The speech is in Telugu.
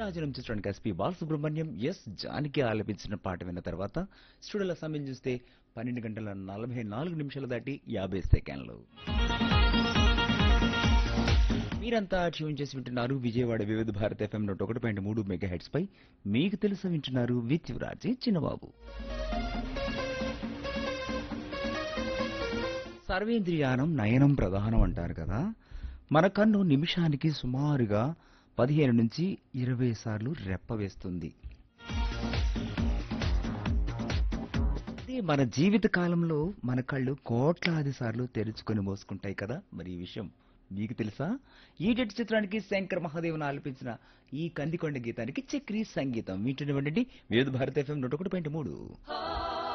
నీరాజనం చిత్రానికి ఎస్పి బాలసుబ్రహ్మణ్యం ఎస్ జానకి ఆలపించిన పాట విన్న తర్వాత స్టూడియోలో సమయం చూస్తే పన్నెండు గంటల నలభై నాలుగు నిమిషాలు దాటి యాభై సెకండ్లు మీరంతా ట్యూన్ చేసి వింటున్నారు విజయవాడ వివిధ భారత ఎఫ్ఎం నూట ఒకటి పాయింట్ మూడు మెగా హెడ్స్ పై మీకు తెలుసు వింటున్నారు విత్ యువరాజీ చిన్నబాబు సర్వేంద్రియానం నయనం ప్రధానం అంటారు కదా మన కన్ను నిమిషానికి సుమారుగా పదిహేను నుంచి ఇరవై సార్లు రెప్ప వేస్తుంది అదే మన జీవిత కాలంలో మన కళ్ళు కోట్లాది సార్లు తెరుచుకొని మోసుకుంటాయి కదా మరి ఈ విషయం మీకు తెలుసా ఈ డెట్ చిత్రానికి శంకర్ మహాదేవన్ ఆలపించిన ఈ కందికొండ గీతానికి చక్రీ సంగీతం వింటున్నటువంటి వివిధ భారత ఎఫ్ఎం నూట ఒకటి పాయింట్ మూడు